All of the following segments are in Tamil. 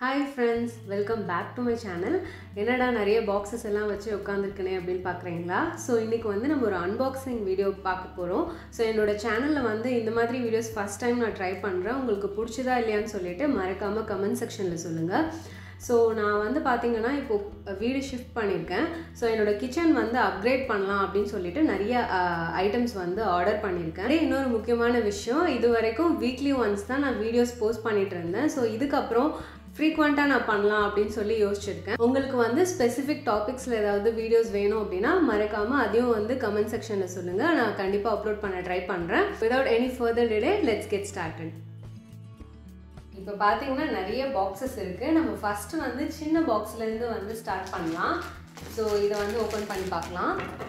hi friends welcome back to my channel என்னடா நிறைய பாக்ஸஸ் எல்லாம் வச்சு உட்காந்துருக்கனே அப்படின்னு பார்க்குறீங்களா ஸோ இன்றைக்கி வந்து நம்ம ஒரு அன்பாக்சிங் வீடியோ பார்க்க போகிறோம் ஸோ என்னோட சேனலில் வந்து இந்த மாதிரி வீடியோஸ் ஃபஸ்ட் டைம் நான் ட்ரை பண்ணுறேன் உங்களுக்கு பிடிச்சதா இல்லையான்னு சொல்லிட்டு மறக்காமல் கமெண்ட் செக்ஷனில் சொல்லுங்கள் ஸோ நான் வந்து பார்த்தீங்கன்னா இப்போது வீடு ஷிஃப்ட் பண்ணியிருக்கேன் ஸோ என்னோடய கிச்சன் வந்து அப்கிரேட் பண்ணலாம் அப்படின்னு சொல்லிட்டு நிறைய ஐட்டம்ஸ் வந்து ஆர்டர் பண்ணியிருக்கேன் அதே இன்னொரு முக்கியமான விஷயம் இது வரைக்கும் வீக்லி ஒன்ஸ் தான் நான் வீடியோஸ் போஸ்ட் பண்ணிட்டு இருந்தேன் ஸோ இதுக்கப்புறம் ஃப்ரீக்வெண்ட்டாக நான் பண்ணலாம் அப்படின்னு சொல்லி யோசிச்சிருக்கேன் உங்களுக்கு வந்து ஸ்பெசிஃபிக் டாபிக்ஸில் ஏதாவது வீடியோஸ் வேணும் அப்படின்னா மறக்காமல் அதையும் வந்து கமெண்ட் செக்ஷனில் சொல்லுங்கள் நான் கண்டிப்பாக அப்லோட் பண்ண ட்ரை பண்ணுறேன் without any further delay let's get started இப்போ பார்த்தீங்கன்னா நிறைய பாக்ஸஸ் இருக்குது நம்ம ஃபஸ்ட்டு வந்து சின்ன பாக்ஸ்லேருந்து வந்து ஸ்டார்ட் பண்ணலாம் ஸோ இதை வந்து ஓப்பன் பண்ணி பார்க்கலாம்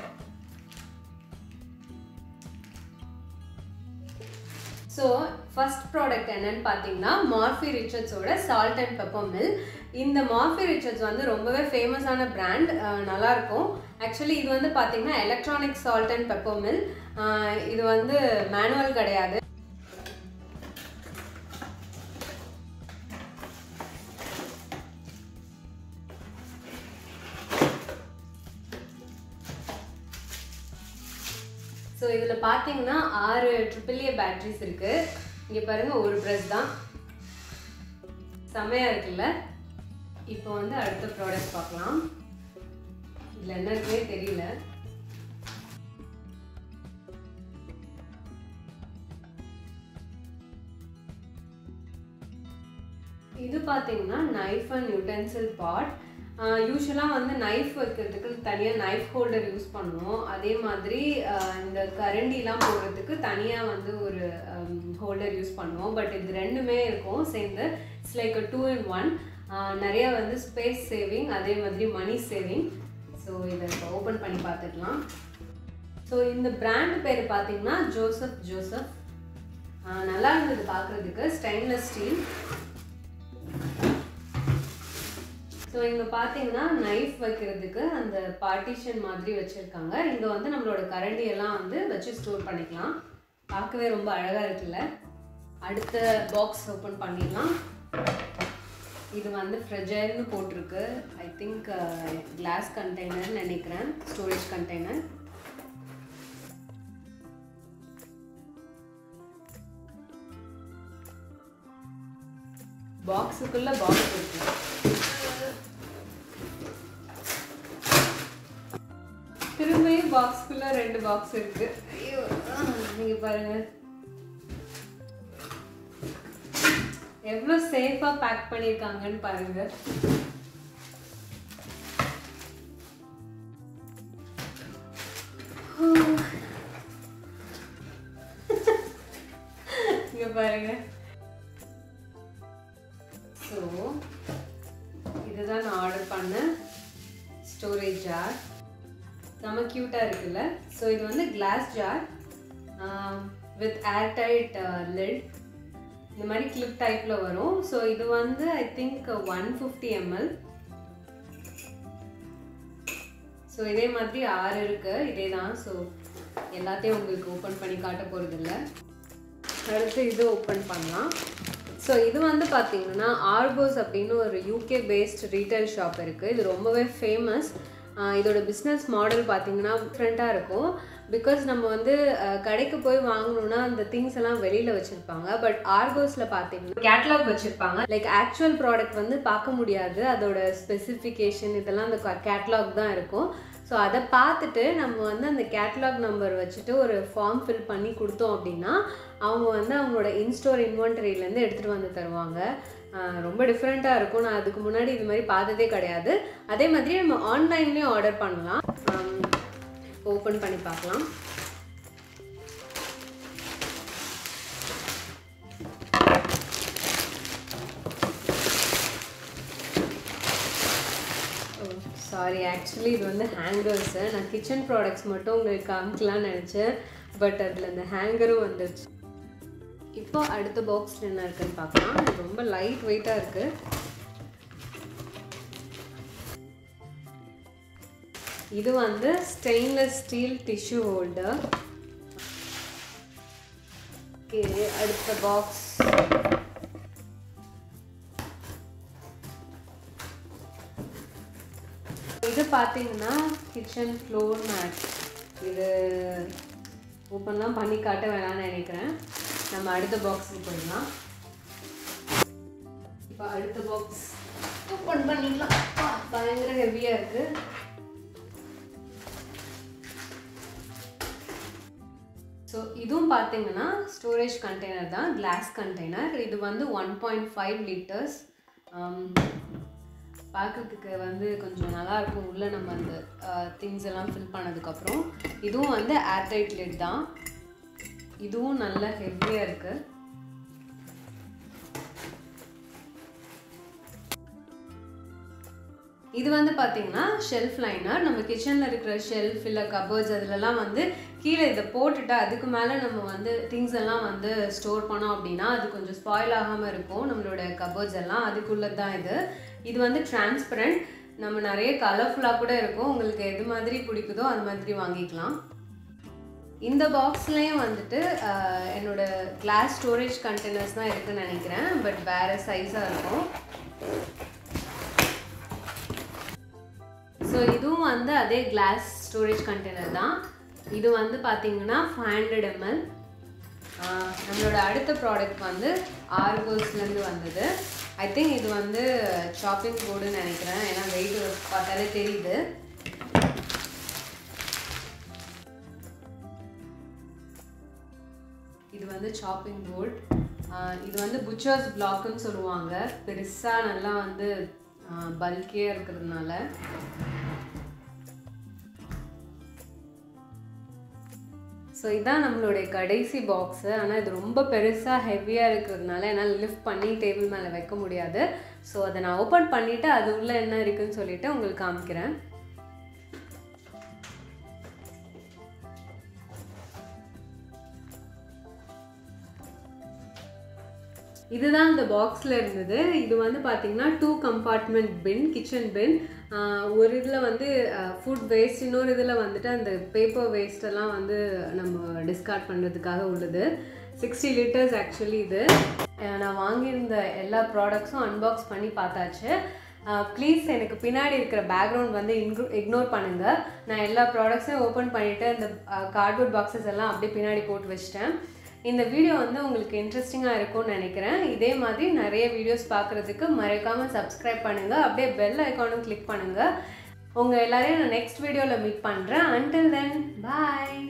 ஸோ ஃபஸ்ட் ப்ராடக்ட் என்னன்னு பார்த்தீங்கன்னா மார்ஃபி ரிச்சர்ட்ஸோட சால்ட் அண்ட் பெப்பர் மில் இந்த மார்ஃபி ரிச்சர்ட்ஸ் வந்து ரொம்பவே ஃபேமஸான பிராண்ட் நல்லாயிருக்கும் ஆக்சுவலி இது வந்து பார்த்தீங்கன்னா electronic salt and pepper mill இது வந்து மேனுவல் கிடையாது ஸோ இதில் பார்த்தீங்கன்னா ஆறு ட்ரிபிள் ஏ பேட்ரிஸ் இருக்குது இங்கே பாருங்கள் ஒரு ப்ரெஸ் தான் செமையாக இருக்குல்ல இப்போ வந்து அடுத்த ப்ராடக்ட் பார்க்கலாம் இதில் என்ன இருக்குன்னே தெரியல இது பார்த்தீங்கன்னா நைஃப் அண்ட் யூட்டென்சில் பாட் யூஸ்வலாக வந்து நைஃப் வைக்கிறதுக்கு தனியாக நைஃப் ஹோல்டர் யூஸ் பண்ணுவோம் அதே மாதிரி இந்த கரண்டிலாம் போடுறதுக்கு தனியாக வந்து ஒரு ஹோல்டர் யூஸ் பண்ணுவோம் பட் இது ரெண்டுமே இருக்கும் சேர்ந்து it's like two in one நிறைய வந்து ஸ்பேஸ் சேவிங் அதே மாதிரி மணி சேவிங் ஸோ இதை இப்போ ஓப்பன் பண்ணி பார்த்துக்கலாம் ஸோ இந்த பிராண்ட் பேர் பார்த்தீங்கன்னா ஜோசப் ஜோசப் நல்லா இருந்தது பார்க்குறதுக்கு ஸ்டெயின்லெஸ் ஸ்டீல் ஸோ இங்கே பார்த்தீங்கன்னா நைஃப் வைக்கிறதுக்கு அந்த பார்ட்டிஷன் மாதிரி வச்சுருக்காங்க இங்கே வந்து நம்மளோட கரண்டி எல்லாம் வந்து வச்சு ஸ்டோர் பண்ணிக்கலாம் பார்க்கவே ரொம்ப அழகாக இருக்குல்ல அடுத்த பாக்ஸ் ஓப்பன் பண்ணிடலாம் இது வந்து ஃப்ரெஜைல்னு போட்டிருக்கு ஐ திங்க் கிளாஸ் கண்டெய்னர்னு நினைக்கிறேன் ஸ்டோரேஜ் கண்டெய்னர் பாக்ஸுக்குள்ளே பாக்ஸ் இருக்கு திரும்பியும் பாக்ஸ்க்குள்ள ரெண்டு பாக்ஸ் இருக்கு ஐயோ நீங்க பாருங்க எவ்வளோ சேஃபா பேக் பண்ணியிருக்காங்கன்னு பாருங்க இங்க பாருங்க ஸோ இதுதான் நான் ஆர்டர் பண்ணேன் ஸ்டோரேஜ் ஜார் செம்ம க்யூட்டாக இருக்குல்ல ஸோ இது வந்து glass jar with airtight lid இந்த மாதிரி கிளிப் டைப்பில் வரும் ஸோ இது வந்து I think one fifty ML so இதே மாதிரி ஆறு இருக்குது இதே தான் ஸோ எல்லாத்தையும் உங்களுக்கு ஓப்பன் பண்ணி காட்ட போகிறது இல்லை அடுத்து இது ஓப்பன் பண்ணலாம் ஸோ இது வந்து பார்த்தீங்கன்னா ஆர்போஸ் அப்படின்னு ஒரு யூகே பேஸ்ட் ரீட்டைல் ஷாப் இருக்குது இது ரொம்பவே ஃபேமஸ் இதோட பிஸ்னஸ் மாடல் பார்த்தீங்கன்னா டிஃப்ரெண்ட்டாக இருக்கும் பிகாஸ் நம்ம வந்து கடைக்கு போய் வாங்கணும்னா அந்த திங்ஸ் எல்லாம் வெளியில் வச்சுருப்பாங்க பட் ஆர்கோஸில் பார்த்தீங்கன்னா கேட்லாக் வச்சுருப்பாங்க லைக் ஆக்சுவல் ப்ராடக்ட் வந்து பார்க்க முடியாது அதோட ஸ்பெசிஃபிகேஷன் இதெல்லாம் அந்த கேட்லாக் தான் இருக்கும் ஸோ அதை பார்த்துட்டு நம்ம வந்து அந்த கேட்லாக் நம்பர் வச்சுட்டு ஒரு ஃபார்ம் ஃபில் பண்ணி கொடுத்தோம் அப்படின்னா அவங்க வந்து அவங்களோட இன்ஸ்டோர் இன்வென்டரியிலேருந்து எடுத்துகிட்டு வந்து தருவாங்க ரொம்ப டிஃப்ரெண்ட்டாக இருக்கும் நான் அதுக்கு முன்னாடி இது மாதிரி பார்த்ததே கிடையாது அதே மாதிரி நம்ம ஆன்லைன்லேயும் ஆர்டர் பண்ணலாம் ஓப்பன் பண்ணி பார்க்கலாம் சாரி ஆக்சுவலி இது வந்து ஹேங்கர்ஸு நான் கிச்சன் ப்ராடக்ட்ஸ் மட்டும் உங்களுக்கு காமிக்கலாம்னு நினச்சேன் பட் அதில் இந்த ஹேங்கரும் வந்துருச்சு இப்போ அடுத்த பாக்ஸில் என்ன இருக்குன்னு பார்க்கலாம் இது ரொம்ப லைட் வெயிட்டாக இருக்குது இது வந்து stainless steel tissue holder okay அடுத்த பாக்ஸ் பார்த்தீங்கன்னா கிச்சன் ஃப்ளோர் மேட் இது ஓப்பன்லாம் பண்ணி காட்ட வேணாம்னு நினைக்கிறேன் நம்ம அடுத்த பாக்ஸுக்கு போயிடலாம் இப்போ அடுத்த பாக்ஸ் ஓப்பன் பண்ணிடலாம் அப்பா, பயங்கர ஹெவியாக இருக்குது ஸோ இதுவும் பார்த்தீங்கன்னா ஸ்டோரேஜ் கண்டெய்னர் தான் கிளாஸ் கண்டெய்னர் இது வந்து ஒன் பாயிண்ட் ஃபைவ் லிட்டர்ஸ் பார்க்கறதுக்கு வந்து கொஞ்சம் நல்லா இருக்கும் உள்ளே நம்ம அந்த திங்ஸ் எல்லாம் ஃபில் பண்ணதுக்கப்புறம் இதுவும் வந்து ஏர்டைட் லிட் தான் இதுவும் நல்ல ஹெவியாக இருக்குது இது வந்து பார்த்தீங்கன்னா ஷெல்ஃப் லைனர் நம்ம கிச்சனில் இருக்கிற ஷெல்ஃப் இல்லை கபர்ட்ஸ் அதுலலாம் வந்து கீழே இதை போட்டுட்டு அதுக்கு மேலே நம்ம வந்து திங்ஸ் எல்லாம் வந்து ஸ்டோர் பண்ணோம் அப்படின்னா அது கொஞ்சம் ஸ்பாயில் ஆகாமல் இருக்கும் நம்மளோட கபர்ட்ஸ் எல்லாம் அதுக்குள்ளே தான் இது இது வந்து டிரான்ஸ்பரண்ட் நம்ம நிறைய கலர்ஃபுல்லாக கூட இருக்கும் உங்களுக்கு எது மாதிரி பிடிக்குதோ அது மாதிரி வாங்கிக்கலாம் இந்த பாக்ஸ்லேயும் வந்துட்டு ஆஹ், என்னோட கிளாஸ் ஸ்டோரேஜ் கண்டெய்னர்ஸ் தான் இருக்குன்னு நினைக்கிறேன் பட் வேறு சைஸாக இருக்கும் ஸோ இதுவும் வந்து அதே கிளாஸ் ஸ்டோரேஜ் கண்டெய்னர் தான் இது வந்து பார்த்தீங்கன்னா ஃபைவ் ஹண்ட்ரட் எம்எல் நம்மளோட அடுத்த ப்ராடக்ட் வந்து ஆர்கோஸ்லேருந்து வந்தது ஐ திங்க் இது வந்து ஷாப்பிங் போர்டுன்னு நினைக்கிறேன் ஏன்னா வெயிட் பார்த்தாலே தெரியுது இது வந்து சாப்பிங் போர்ட் இது வந்து புச்சர்ஸ் பிளாக்குன்னு சொல்லுவாங்க பெருசாக நல்லா வந்து பல்கியாக இருக்கிறதுனால ஸோ இதான் நம்மளுடைய கடைசி பாக்ஸு ஆனால் இது ரொம்ப பெருசாக ஹெவியாக இருக்கிறதுனால என்னால் லிஃப்ட் பண்ணி டேபிள் மேலே வைக்க முடியாது ஸோ அதை நான் ஓப்பன் பண்ணிவிட்டு அது உள்ளே என்ன இருக்குன்னு சொல்லிட்டு உங்களுக்கு காமிக்கிறேன் இதுதான் இந்த பாக்ஸில் இருந்தது இது வந்து பார்த்தீங்கன்னா two compartment bin kitchen bin ஒரு இதில் வந்து ஃபுட் வேஸ்ட் இன்னொரு இதில் வந்துட்டு அந்த பேப்பர் வேஸ்ட் எல்லாம் வந்து நம்ம டிஸ்கார்ட் பண்ணுறதுக்காக உள்ளது சிக்ஸ்டி லிட்டர்ஸ் ஆக்சுவலி இது அஹ் நான் வாங்கியிருந்த எல்லா ப்ராடக்ட்ஸும் அன்பாக்ஸ் பண்ணி பார்த்தாச்சு ப்ளீஸ் எனக்கு பின்னாடி இருக்கிற பேக்ரவுண்ட் வந்து இன்க்ரூ இக்னோர் பண்ணுங்கள் நான் எல்லா ப்ராடக்ட்ஸையும் ஓப்பன் பண்ணிவிட்டு அந்த கார்ட்போர்ட் பாக்ஸஸ் எல்லாம் அப்படியே பின்னாடி போட்டு வச்சிட்டேன் இந்த வீடியோ வந்து உங்களுக்கு இன்ட்ரெஸ்டிங்காக இருக்கும்னு நினைக்கிறேன் இதே மாதிரி நிறைய வீடியோஸ் பார்க்குறதுக்கு மறக்காமல் சப்ஸ்கிரைப் பண்ணுங்கள் அப்படியே பெல் ஐக்கானும் கிளிக் பண்ணுங்கள் உங்கள் எல்லாரையும் நான் நெக்ஸ்ட் வீடியோவில் மீட் பண்ணுறேன் அன்டில் தென் பாய்